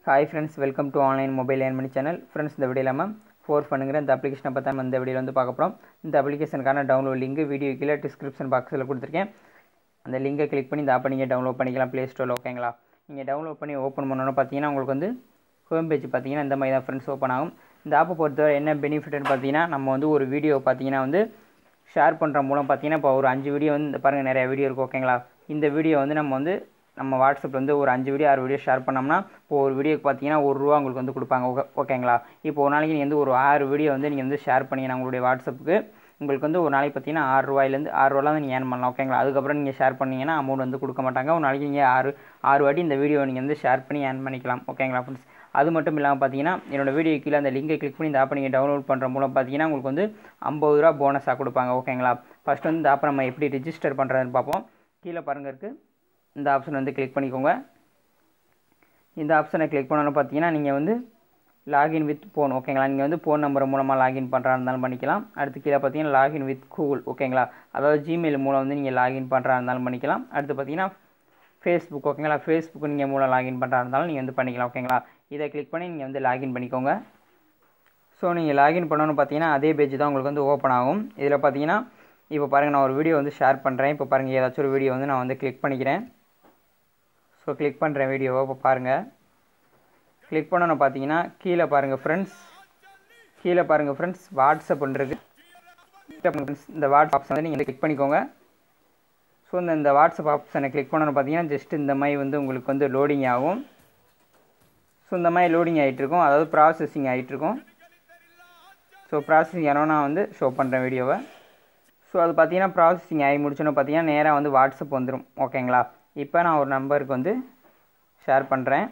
hi friends welcome to online mobile earn money channel friends இந்த video இல்லாமல் ஃபோர் பண்ணுங்கிற இந்த அப்ளிகேஷனை பார்த்தா நம்ம இந்த வீடியோவில் வந்து பார்க்க போகிறோம் இந்த அப்ளிகேஷனுக்கான டவுன்லோட் லிங்க் வீடியோ கீழே டிஸ்கிரிப்ஷன் பாக்ஸில் கொடுத்துருக்கேன் அந்த லிங்கை கிளிக் பண்ணி இந்த ஆப்பை நீங்கள் டவுன்லோட் பண்ணிக்கலாம் ப்ளே ஸ்டோரில் ஓகேங்களா நீங்கள் டவுன்லோட் பண்ணி ஓப்பன் பண்ணணும்னு பார்த்தீங்கன்னா உங்களுக்கு வந்து ஹோம் பேஜ் பார்த்தீங்கன்னா இந்த மாதிரி தான் ஃப்ரெண்ட்ஸ் ஓப்பன் ஆகும் இந்த ஆப்பை பொறுத்தவரை என்ன பெனிஃபிட்னு பார்த்தீங்கன்னா நம்ம வந்து ஒரு வீடியோ பார்த்தீங்கன்னா வந்து ஷேர் பண்ணுற மூலம் பார்த்தீங்கன்னா இப்போ ஒரு அஞ்சு வீடியோ வந்து இந்த பாருங்கள் நிறைய வீடியோ இருக்குது ஓகேங்களா இந்த வீடியோ வந்து நம்ம வந்து நம்ம வாட்ஸ்அப்பில் வந்து ஒரு அஞ்சு வீடியோ ஆறு வீடியோ ஷேர் பண்ணோம்னா இப்போ ஒரு வீடியோக்கு பார்த்தீங்கன்னா ஒரு ரூபா உங்களுக்கு வந்து கொடுப்பாங்க ஓகே ஓகேங்களா இப்போ ஒரு நாளைக்கு நீங்கள் வந்து ஒரு ஆறு வீடியோ வந்து நீங்கள் வந்து ஷேர் பண்ணீங்கன்னா உங்களுடைய வாட்ஸ்அப்புக்கு உங்களுக்கு வந்து ஒரு நாளைக்கு பார்த்தீங்கன்னா ஆறு ரூபாயிலேருந்து ஆறு ரூபாலாம் நீங்கள் ஏர்ன் பண்ணலாம் ஓகேங்களா அதுக்கப்புறம் நீங்கள் ஷேர் பண்ணீங்கன்னா அமௌண்ட் வந்து கொடுக்க மாட்டாங்க ஒரு நாளைக்கு நீங்கள் ஆறு ஆறு வாட்டி இந்த வீடியோ நீங்கள் வந்து ஷேர் பண்ணி ஏர்ன் பண்ணிக்கலாம் ஓகேங்களா ஃப்ரெண்ட்ஸ் அது மட்டும் இல்லாமல் பார்த்தீங்கன்னா என்னோட வீடியோ கீழே அந்த லிங்கை கிளிக் பண்ணி இந்த ஆப்பை நீங்கள் டவுன்லோட் பண்ணுற மூலம் பார்த்தீங்கன்னா உங்களுக்கு வந்து ஐம்பது ரூபா போனஸாக கொடுப்பாங்க ஓகேங்களா ஃபஸ்ட் வந்து இந்த ஆப்பை நம்ம எப்படி ரிஜிஸ்டர் பண்ணுறதுன்னு பார்ப்போம் கீழே பாருங்க இருக்குது இந்த ஆப்ஷன் வந்து கிளிக் பண்ணிக்கோங்க இந்த ஆப்ஷனை கிளிக் பண்ணணும் பார்த்தீங்கன்னா நீங்கள் வந்து லாகின் வித் ஃபோன் ஓகேங்களா நீங்கள் வந்து ஃபோன் நம்பர் மூலமாக லாகின் பண்ணுறா இருந்தாலும் பண்ணிக்கலாம் அடுத்து கீழே பார்த்தீங்கன்னா லாகின் வித் கூகுள் ஓகேங்களா அதாவது ஜிமெயில் மூலம் வந்து நீங்கள் லாகின் பண்ணுறா இருந்தாலும் பண்ணிக்கலாம் அடுத்து பார்த்தீங்கன்னா ஃபேஸ்புக் ஓகேங்களா ஃபேஸ்புக் நீங்கள் மூலம் லாகின் பண்ணுறா இருந்தாலும் நீங்கள் வந்து பண்ணிக்கலாம் ஓகேங்களா இதை கிளிக் பண்ணி நீங்கள் வந்து லாகின் பண்ணிக்கோங்க ஸோ நீங்கள் லாகின் பண்ணணும்னு பார்த்தீங்கன்னா அதே பேஜ் தான் உங்களுக்கு வந்து ஓப்பன் ஆகும் இதில் பார்த்தீங்கன்னா இப்போ பாருங்கள் நான் ஒரு வீடியோ வந்து ஷேர் பண்ணுறேன் இப்போ பாருங்கள் ஏதாச்சும் ஒரு வீடியோ வந்து நான் வந்து கிளிக் பண்ணிக்கிறேன் ஸோ கிளிக் பண்ணுறேன் வீடியோவை இப்போ பாருங்கள் கிளிக் பண்ணணும் பார்த்தீங்கன்னா கீழே பாருங்கள் ஃப்ரெண்ட்ஸ் கீழே பாருங்கள் ஃப்ரெண்ட்ஸ் வாட்ஸ்அப்ன்றது ஃப்ரெண்ட்ஸ் இந்த வாட்ஸ்அப் ஆப்ஷன் வந்து நீங்கள் கிளிக் பண்ணிக்கோங்க ஸோ இந்த இந்த வாட்ஸ்அப் ஆப்ஷனை கிளிக் பண்ணணும் பார்த்தீங்கன்னா ஜஸ்ட் இந்த மாதிரி வந்து உங்களுக்கு வந்து லோடிங் ஆகும் ஸோ இந்த மாதிரி லோடிங் ஆகிட்டுருக்கும் அதாவது ப்ராசஸிங் ஆகிட்டுருக்கும் ஸோ ப்ராசஸிங் ஆனால் நான் வந்து ஷோ பண்ணுறேன் வீடியோவை ஸோ அது பார்த்தீங்கன்னா ப்ராசஸிங் ஆகி முடிச்சோன்னு பார்த்தீங்கன்னா நேராக வந்து வாட்ஸ்அப் வந்துடும் ஓகேங்களா இப்போ நான் ஒரு நம்பருக்கு வந்து ஷேர் பண்ணுறேன்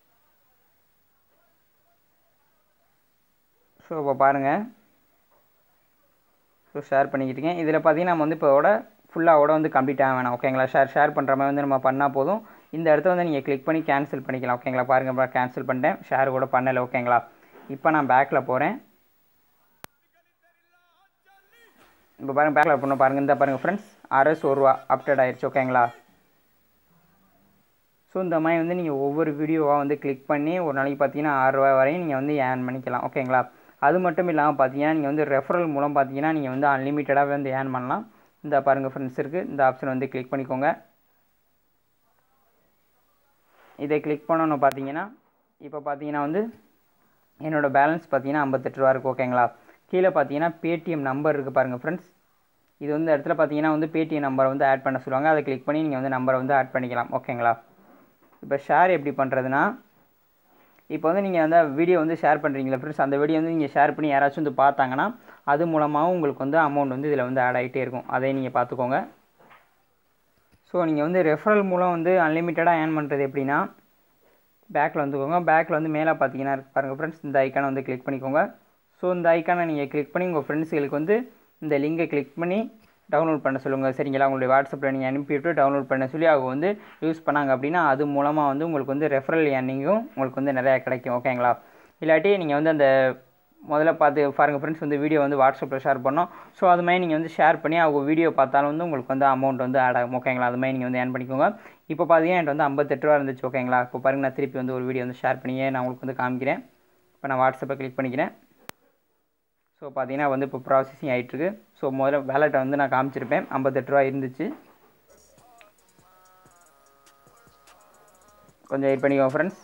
ஸோ இப்போ பாருங்கள் ஸோ ஷேர் பண்ணிக்கிட்டீங்க இதில் பார்த்தீங்கன்னா நம்ம வந்து இப்போட ஃபுல்லாக வந்து கம்ப்ளீட் ஆக வேணாம் ஓகேங்களா ஷேர் ஷேர் பண்ணுற மாதிரி வந்து நம்ம பண்ணால் போதும் இந்த இடத்த வந்து நீங்கள் கிளிக் பண்ணி கேன்சல் பண்ணிக்கலாம் ஓகேங்களா பாருங்கள் கேன்சல் பண்ணிட்டேன் ஷேர் கூட பண்ணலை ஓகேங்களா இப்போ நான் பேக்கில் போகிறேன் இப்போ பாருங்கள் பேக்கில் பண்ண பாருங்கள் இந்த பாருங்கள் ஃப்ரெண்ட்ஸ் அரசு ஒரு ரூபா அப்டேட் ஆயிடுச்சு ஓகேங்களா ஸோ இந்த மாதிரி வந்து நீங்கள் ஒவ்வொரு வீடியோவாக வந்து கிளிக் பண்ணி ஒரு நாளைக்கு பார்த்தீங்கன்னா ஆறு ரூபா வரையும் நீங்கள் வந்து ஏர்ன் பண்ணிக்கலாம் ஓகேங்களா அது மட்டும் இல்லாமல் பார்த்தீங்கன்னா நீங்கள் வந்து ரெஃபரல் மூலம் பார்த்தீங்கன்னா நீங்கள் வந்து அன்லிமிட்டடாக வந்து ஏர்ன் பண்ணலாம் இந்த பாருங்கள் ஃப்ரெண்ட்ஸ் இருக்குது இந்த ஆப்ஷன் வந்து கிளிக் பண்ணிக்கோங்க இதை கிளிக் பண்ணணும் பார்த்தீங்கன்னா இப்போ பார்த்தீங்கன்னா வந்து என்னோடய பேலன்ஸ் பார்த்தீங்கன்னா ஐம்பத்தெட்டு ரூபா இருக்குது ஓகேங்களா கீழே பார்த்தீங்கன்னா பேடிஎம் நம்பர் இருக்குது பாருங்கள் ஃப்ரெண்ட்ஸ் இது வந்து இடத்துல பார்த்தீங்கன்னா வந்து பேடிஎம் நம்பரை வந்து ஆட் பண்ண சொல்லுவாங்க அதை கிளிக் பண்ணி நீங்கள் வந்து நம்பரை வந்து ஆட் பண்ணிக்கலாம் ஓகேங்களா இப்போ ஷேர் எப்படி பண்ணுறதுனா இப்போ வந்து நீங்கள் அந்த வீடியோ வந்து ஷேர் பண்ணுறீங்களா ஃப்ரெண்ட்ஸ் அந்த வீடியோ வந்து நீங்கள் ஷேர் பண்ணி யாராச்சும் வந்து பார்த்தாங்கன்னா அது மூலமாகவும் உங்களுக்கு வந்து அமௌண்ட் வந்து இதில் வந்து ஆட் ஆகிட்டே இருக்கும் அதை நீங்கள் பார்த்துக்கோங்க ஸோ நீங்கள் வந்து ரெஃபரல் மூலம் வந்து அன்லிமிட்டடாக ஏர்ன் பண்ணுறது எப்படின்னா பேக்கில் வந்துக்கோங்க பேக்கில் வந்து மேலே பார்த்தீங்கன்னா பாருங்கள் ஃப்ரெண்ட்ஸ் இந்த ஐக்கானை வந்து கிளிக் பண்ணிக்கோங்க ஸோ இந்த ஐக்கானை நீங்கள் கிளிக் பண்ணி உங்கள் ஃப்ரெண்ட்ஸுகளுக்கு வந்து இந்த லிங்கை கிளிக் பண்ணி டவுன்லோட் பண்ண சொல்லுங்கள் சரிங்களா உங்களுடைய வாட்ஸ்அப்பில் நீங்கள் அனுப்பிவிட்டு டவுன்லோட் பண்ண சொல்லி அவங்க வந்து யூஸ் பண்ணாங்க அப்படின்னா அது மூலமாக வந்து உங்களுக்கு வந்து ரெஃபரல் ஏர்னிங்கும் உங்களுக்கு வந்து நிறையா கிடைக்கும் ஓகேங்களா இல்லாட்டி நீங்கள் வந்து அந்த முதல்ல பார்த்து பாருங்கள் ஃப்ரெண்ட்ஸ் வந்து வீடியோ வந்து வாட்ஸ்அப்பில் ஷேர் பண்ணோம் ஸோ அது மாதிரி நீங்கள் வந்து ஷேர் பண்ணி அவங்க வீடியோ பார்த்தாலும் வந்து உங்களுக்கு வந்து அமௌண்ட் வந்து ஆட் ஆகும் ஓகேங்களா அது மாதிரி நீங்கள் வந்து ஏர்ன் பண்ணிக்கோங்க இப்போ பார்த்தீங்கன்னா என்கிட்ட வந்து ஐம்பத்தெட்டு ரூபா இருந்துச்சு ஓகேங்களா இப்போ பாருங்கள் நான் திருப்பி வந்து ஒரு வீடியோ வந்து ஷேர் பண்ணியே நான் உங்களுக்கு வந்து காமிக்கிறேன் இப்போ நான் வாட்ஸ்அப்பை கிளிக் பண்ணிக்கிறேன் ஸோ பார்த்தீங்கன்னா வந்து இப்போ ப்ராசஸிங் ஆகிட்டுருக்கு ஸோ முதல்ல வேலெட்டை வந்து நான் காமிச்சிருப்பேன் ஐம்பத்தெட்டு ரூபா இருந்துச்சு கொஞ்சம் வெயிட் பண்ணிக்கோங்க ஃப்ரெண்ட்ஸ்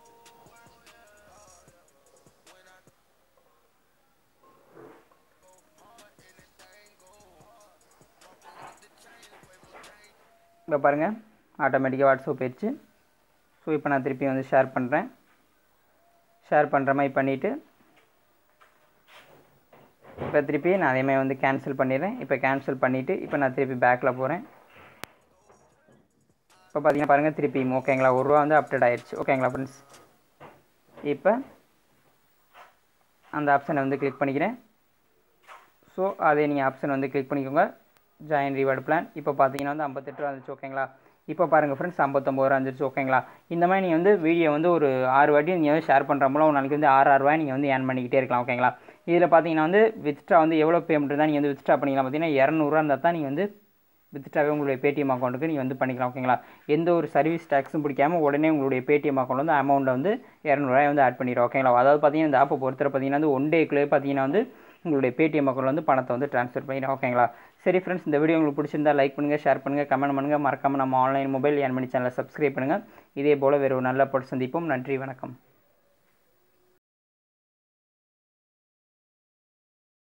இப்போ பாருங்கள் ஆட்டோமேட்டிக்காக வாட்ஸ்அப் போயிடுச்சு ஸோ இப்போ நான் திருப்பி வந்து ஷேர் பண்ணுறேன் ஷேர் பண்ணுற மாதிரி பண்ணிவிட்டு இப்போ திருப்பி நான் அதேமாதிரி வந்து கேன்சல் பண்ணிடுறேன் இப்போ கேன்சல் பண்ணிவிட்டு இப்போ நான் திருப்பி பேக்கில் போகிறேன் இப்போ பார்த்தீங்கன்னா பாருங்கள் திருப்பி ஓகேங்களா ஒரு ரூபா வந்து அப்டேட் ஆயிடுச்சு ஓகேங்களா ஃப்ரெண்ட்ஸ் இப்போ அந்த ஆப்ஷனை வந்து கிளிக் பண்ணிக்கிறேன் ஸோ அதே நீங்கள் ஆப்ஷன் வந்து கிளிக் பண்ணிக்கோங்க ஜாயின் ரிவார்டு பிளான் இப்போ பார்த்தீங்கன்னா வந்து ஐம்பத்தெட்டு ரூபா இருந்துச்சு ஓகேங்களா இப்போ பாருங்கள் ஃப்ரெண்ட்ஸ் ஐம்பத்தொம்பது ரூபா இருந்துச்சு ஓகேங்களா இந்த மாதிரி நீங்கள் வந்து வீடியோ வந்து ஒரு ஆறு வாட்டி நீங்கள் வந்து ஷேர் பண்ணுற மூலம் ஒரு நாளைக்கு வந்து ஆறு ஆறு ரூபாய் நீங்கள் வந்து ஏர்ன் பண்ணிக்கிட்டே இருக்கலாம் ஓகேங்களா இதில் பார்த்தீங்கன்னா வந்து வித்ட்ரா வந்து எவ்வளோ பேமெண்ட் தான் நீங்கள் வந்து வித்ட்ரா பண்ணிக்கலாம் பார்த்தீங்கன்னா இரநூறுவா இருந்தால் தான் நீங்கள் வந்து வித்துட்டாவே உங்களுடைய பேடிஎம் அக்கௌண்ட்டுக்கு நீங்கள் வந்து பண்ணிக்கலாம் ஓகேங்களா எந்த ஒரு சர்வீஸ் டேக்ஸும் பிடிக்காம உடனே உங்களுடைய பேடிஎம் அக்கௌண்ட் வந்து அமௌண்ட்டை வந்து இரநூறுவாய் வந்து ஆட் பண்ணிடுவோம் ஓகேங்களா அதாவது பார்த்தீங்கன்னா இந்த ஆப்பை பொறுத்தவரை பார்த்தீங்கன்னா வந்து ஒன் டேக்குள்ளே பார்த்தீங்கன்னா வந்து உங்களுடைய பேடிஎம் அக்கௌண்ட் வந்து பணத்தை வந்து ட்ரான்ஸ்ஃபர் பண்ணிடும் ஓகேங்களா சரி ஃப்ரெண்ட்ஸ் இந்த வீடியோ உங்களுக்கு பிடிச்சிருந்தா லைக் பண்ணுங்கள் ஷேர் பண்ணுங்கள் கமெண்ட் பண்ணுங்கள் மறக்காமல் நம்ம ஆன்லைன் மொபைல் ஏன் பண்ணி சேனலை சப்ஸ்கிரைப் பண்ணுங்கள் இதே போல் வேறு ஒரு நல்ல போட்டு சந்திப்போம் நன்றி வணக்கம்